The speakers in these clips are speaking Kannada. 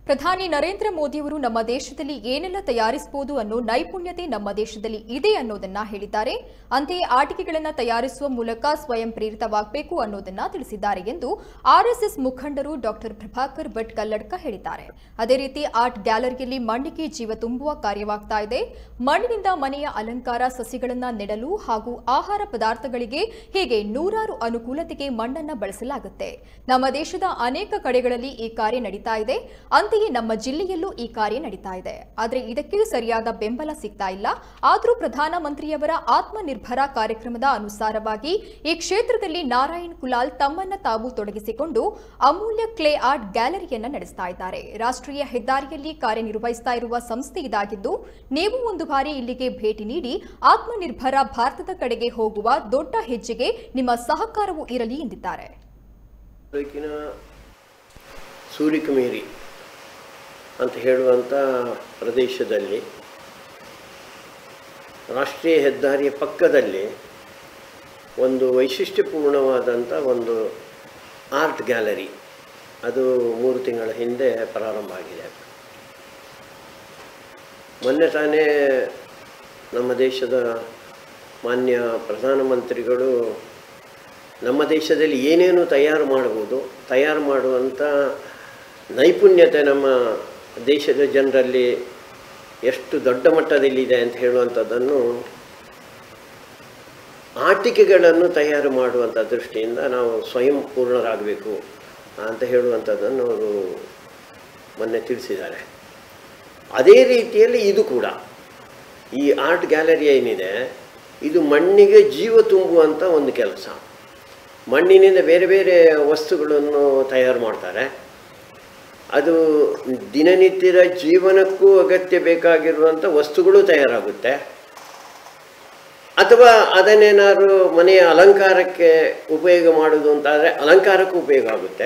ಪ್ರಧಾನಿ ನರೇಂದ್ರ ಮೋದಿಯವರು ನಮ್ಮ ದೇಶದಲ್ಲಿ ಏನೆಲ್ಲ ತಯಾರಿಸಬಹುದು ಅನ್ನೋ ನೈಪುಣ್ಯತೆ ನಮ್ಮ ದೇಶದಲ್ಲಿ ಇದೆ ಅನ್ನೋದನ್ನ ಹೇಳಿದ್ದಾರೆ ಅಂತೆಯೇ ಆಟಿಕೆಗಳನ್ನು ತಯಾರಿಸುವ ಮೂಲಕ ಸ್ವಯಂ ಪ್ರೇರಿತವಾಗಬೇಕು ಅನ್ನೋದನ್ನ ತಿಳಿಸಿದ್ದಾರೆ ಎಂದು ಆರ್ಎಸ್ಎಸ್ ಮುಖಂಡರು ಡಾಕ್ಟರ್ ಪ್ರಭಾಕರ್ ಭಟ್ ಕಲ್ಲಡ್ಕ ಹೇಳಿದ್ದಾರೆ ಅದೇ ರೀತಿ ಆರ್ಟ್ ಗ್ಯಾಲರಿಯಲ್ಲಿ ಮಣ್ಣಿಗೆ ಜೀವ ತುಂಬುವ ಕಾರ್ಯವಾಗ್ತಾ ಇದೆ ಮಣ್ಣಿನಿಂದ ಮನೆಯ ಅಲಂಕಾರ ಸಸಿಗಳನ್ನ ನೆಡಲು ಹಾಗೂ ಆಹಾರ ಪದಾರ್ಥಗಳಿಗೆ ಹೀಗೆ ನೂರಾರು ಅನುಕೂಲತೆಗೆ ಮಣ್ಣನ್ನ ಬಳಸಲಾಗುತ್ತೆ ನಮ್ಮ ದೇಶದ ಅನೇಕ ಕಡೆಗಳಲ್ಲಿ ಈ ಕಾರ್ಯ ನಡೀತಾ ಇದೆ ಅಂತೆಯೇ ನಮ್ಮ ಜಿಲ್ಲೆಯಲ್ಲೂ ಈ ಕಾರ್ಯ ನಡೀತಾ ಇದೆ ಆದರೆ ಇದಕ್ಕೆ ಸರಿಯಾದ ಬೆಂಬಲ ಸಿಗ್ತಾ ಇಲ್ಲ ಆದರೂ ಪ್ರಧಾನಮಂತ್ರಿಯವರ ಆತ್ಮನಿರ್ಭರ ಕಾರ್ಯಕ್ರಮದ ಅನುಸಾರವಾಗಿ ಈ ಕ್ಷೇತ್ರದಲ್ಲಿ ನಾರಾಯಣ್ ಕುಲಾಲ್ ತಮ್ಮನ್ನ ತಾವು ತೊಡಗಿಸಿಕೊಂಡು ಅಮೂಲ್ಯ ಕ್ಲೇ ಆರ್ಟ್ ಗ್ಯಾಲರಿಯನ್ನ ನಡೆಸ್ತಾ ಇದ್ದಾರೆ ರಾಷ್ಟ್ರೀಯ ಹೆದ್ದಾರಿಯಲ್ಲಿ ಕಾರ್ಯನಿರ್ವಹಿಸ್ತಾ ಇರುವ ಸಂಸ್ಥೆ ಇದಾಗಿದ್ದು ನೀವು ಒಂದು ಬಾರಿ ಇಲ್ಲಿಗೆ ಭೇಟಿ ನೀಡಿ ಆತ್ಮನಿರ್ಭರ ಭಾರತದ ಕಡೆಗೆ ಹೋಗುವ ದೊಡ್ಡ ಹೆಜ್ಜೆಗೆ ನಿಮ್ಮ ಸಹಕಾರವೂ ಇರಲಿ ಎಂದಿದ್ದಾರೆ ತಾಲೂಕಿನ ಸೂರಿಕಮೇರಿ ಅಂತ ಹೇಳುವಂಥ ಪ್ರದೇಶದಲ್ಲಿ ರಾಷ್ಟ್ರೀಯ ಹೆದ್ದಾರಿಯ ಪಕ್ಕದಲ್ಲಿ ಒಂದು ವೈಶಿಷ್ಟ್ಯಪೂರ್ಣವಾದಂಥ ಒಂದು ಆರ್ಟ್ ಗ್ಯಾಲರಿ ಅದು ಮೂರು ತಿಂಗಳ ಹಿಂದೆ ಪ್ರಾರಂಭ ಆಗಿದೆ ಮೊನ್ನೆ ತಾನೇ ನಮ್ಮ ದೇಶದ ಮಾನ್ಯ ಪ್ರಧಾನಮಂತ್ರಿಗಳು ನಮ್ಮ ದೇಶದಲ್ಲಿ ಏನೇನು ತಯಾರು ಮಾಡ್ಬೋದು ತಯಾರು ಮಾಡುವಂಥ ನೈಪುಣ್ಯತೆ ನಮ್ಮ ದೇಶದ ಜನರಲ್ಲಿ ಎಷ್ಟು ದೊಡ್ಡ ಮಟ್ಟದಲ್ಲಿದೆ ಅಂತ ಹೇಳುವಂಥದ್ದನ್ನು ಆಟಿಕೆಗಳನ್ನು ತಯಾರು ಮಾಡುವಂಥ ದೃಷ್ಟಿಯಿಂದ ನಾವು ಸ್ವಯಂ ಪೂರ್ಣರಾಗಬೇಕು ಅಂತ ಹೇಳುವಂಥದ್ದನ್ನು ಅವರು ಮೊನ್ನೆ ತಿಳಿಸಿದ್ದಾರೆ ಅದೇ ರೀತಿಯಲ್ಲಿ ಇದು ಕೂಡ ಈ ಆರ್ಟ್ ಗ್ಯಾಲರಿ ಏನಿದೆ ಇದು ಮಣ್ಣಿಗೆ ಜೀವ ತುಂಬುವಂಥ ಒಂದು ಕೆಲಸ ಮಣ್ಣಿನಿಂದ ಬೇರೆ ಬೇರೆ ವಸ್ತುಗಳನ್ನು ತಯಾರು ಮಾಡ್ತಾರೆ ಅದು ದಿನನಿತ್ಯದ ಜೀವನಕ್ಕೂ ಅಗತ್ಯ ಬೇಕಾಗಿರುವಂಥ ವಸ್ತುಗಳು ತಯಾರಾಗುತ್ತೆ ಅಥವಾ ಅದನ್ನೇನಾದ್ರು ಮನೆಯ ಅಲಂಕಾರಕ್ಕೆ ಉಪಯೋಗ ಮಾಡೋದು ಅಂತಾದರೆ ಅಲಂಕಾರಕ್ಕೂ ಉಪಯೋಗ ಆಗುತ್ತೆ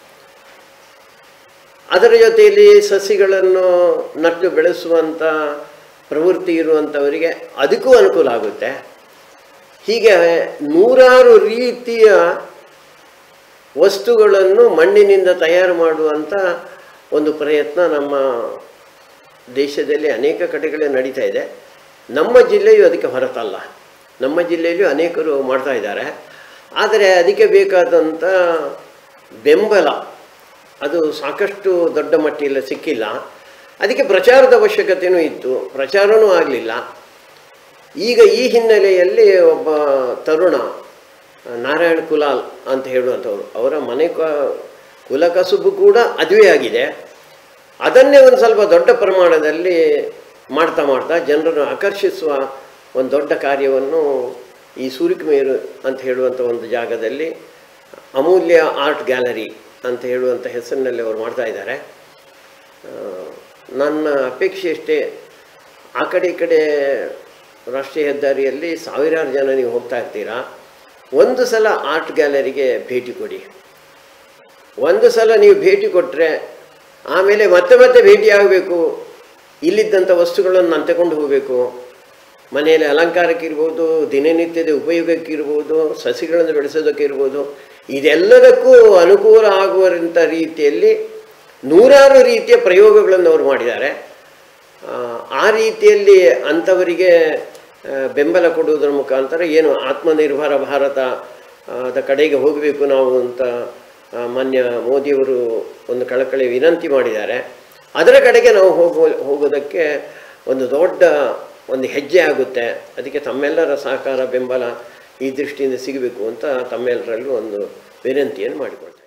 ಅದರ ಜೊತೆಯಲ್ಲಿ ಸಸಿಗಳನ್ನು ನಟ್ಟು ಬೆಳೆಸುವಂಥ ಪ್ರವೃತ್ತಿ ಇರುವಂಥವರಿಗೆ ಅದಕ್ಕೂ ಅನುಕೂಲ ಆಗುತ್ತೆ ಹೀಗೆ ನೂರಾರು ರೀತಿಯ ವಸ್ತುಗಳನ್ನು ಮಣ್ಣಿನಿಂದ ತಯಾರು ಮಾಡುವಂಥ ಒಂದು ಪ್ರಯತ್ನ ನಮ್ಮ ದೇಶದಲ್ಲಿ ಅನೇಕ ಕಡೆಗಳಲ್ಲಿ ನಡೀತಾ ಇದೆ ನಮ್ಮ ಜಿಲ್ಲೆಯು ಅದಕ್ಕೆ ಹೊರತಲ್ಲ ನಮ್ಮ ಜಿಲ್ಲೆಯಲ್ಲೂ ಅನೇಕರು ಮಾಡ್ತಾ ಇದ್ದಾರೆ ಆದರೆ ಅದಕ್ಕೆ ಬೇಕಾದಂಥ ಬೆಂಬಲ ಅದು ಸಾಕಷ್ಟು ದೊಡ್ಡ ಮಟ್ಟಿಲ್ಲ ಸಿಕ್ಕಿಲ್ಲ ಅದಕ್ಕೆ ಪ್ರಚಾರದ ಅವಶ್ಯಕತೆಯೂ ಇತ್ತು ಪ್ರಚಾರವೂ ಆಗಲಿಲ್ಲ ಈಗ ಈ ಹಿನ್ನೆಲೆಯಲ್ಲಿ ಒಬ್ಬ ತರುಣ ನಾರಾಯಣ್ ಕುಲಾಲ್ ಅಂತ ಹೇಳುವಂಥವ್ರು ಅವರ ಮನೆ ಕ ಕುಲ ಕಸುಬು ಕೂಡ ಅದುವೇ ಆಗಿದೆ ಅದನ್ನೇ ಒಂದು ಸ್ವಲ್ಪ ದೊಡ್ಡ ಪ್ರಮಾಣದಲ್ಲಿ ಮಾಡ್ತಾ ಮಾಡ್ತಾ ಜನರನ್ನು ಆಕರ್ಷಿಸುವ ಒಂದು ದೊಡ್ಡ ಕಾರ್ಯವನ್ನು ಈ ಸೂರಿಕಮೇರು ಅಂತ ಹೇಳುವಂಥ ಒಂದು ಜಾಗದಲ್ಲಿ ಅಮೂಲ್ಯ ಆರ್ಟ್ ಗ್ಯಾಲರಿ ಅಂತ ಹೇಳುವಂಥ ಹೆಸರಿನಲ್ಲಿ ಅವರು ಮಾಡ್ತಾ ಇದ್ದಾರೆ ಆ, ನನ್ನ ಅಪೇಕ್ಷೆ ಅಷ್ಟೇ ಆ ಕಡೆ ಈ ಕಡೆ ರಾಷ್ಟ್ರೀಯ ಹೆದ್ದಾರಿಯಲ್ಲಿ ಸಾವಿರಾರು ಜನ ನೀವು ಹೋಗ್ತಾ ಇರ್ತೀರಾ ಒಂದು ಸಲ ಆರ್ಟ್ ಗ್ಯಾಲರಿಗೆ ಭೇಟಿ ಕೊಡಿ ಒಂದು ಸಲ ನೀವು ಭೇಟಿ ಕೊಟ್ಟರೆ ಆಮೇಲೆ ಮತ್ತೆ ಮತ್ತೆ ಭೇಟಿ ಆಗಬೇಕು ಇಲ್ಲಿದ್ದಂಥ ವಸ್ತುಗಳನ್ನು ನಾನು ತಗೊಂಡು ಹೋಗಬೇಕು ಮನೆಯಲ್ಲಿ ಅಲಂಕಾರಕ್ಕಿರ್ಬೋದು ದಿನನಿತ್ಯದ ಉಪಯೋಗಕ್ಕಿರ್ಬೋದು ಸಸಿಗಳನ್ನು ಬೆಳೆಸೋದಕ್ಕೆ ಇರ್ಬೋದು ಇದೆಲ್ಲದಕ್ಕೂ ಅನುಕೂಲ ಆಗುವಂಥ ರೀತಿಯಲ್ಲಿ ನೂರಾರು ರೀತಿಯ ಪ್ರಯೋಗಗಳನ್ನು ಅವರು ಮಾಡಿದ್ದಾರೆ ಆ, ಆ ರೀತಿಯಲ್ಲಿ ಅಂಥವರಿಗೆ ಆ, ಬೆಂಬಲ ಕೊಡುವುದರ ಮುಖಾಂತರ ಏನು ಆತ್ಮನಿರ್ಭರ ಭಾರತ ಆ, ದ ಕಡೆಗೆ ಹೋಗಬೇಕು ನಾವು ಅಂತ ಆ, ಮಾನ್ಯ ಮೋದಿಯವರು ಒಂದು ಕಳಕಳಿ ವಿನಂತಿ ಮಾಡಿದ್ದಾರೆ ಅದರ ಕಡೆಗೆ ನಾವು ಹೋಗೋ ಹೋಗೋದಕ್ಕೆ ಒಂದು ದೊಡ್ಡ ಒಂದು ಹೆಜ್ಜೆ ಆಗುತ್ತೆ ಅದಕ್ಕೆ ತಮ್ಮೆಲ್ಲರ ಸಹಕಾರ ಬೆಂಬಲ ಈ ದೃಷ್ಟಿಯಿಂದ ಸಿಗಬೇಕು ಅಂತ ತಮ್ಮೆಲ್ಲರಲ್ಲೂ ಒಂದು ವಿನಂತಿಯನ್ನು ಮಾಡಿಕೊಳ್ತೇನೆ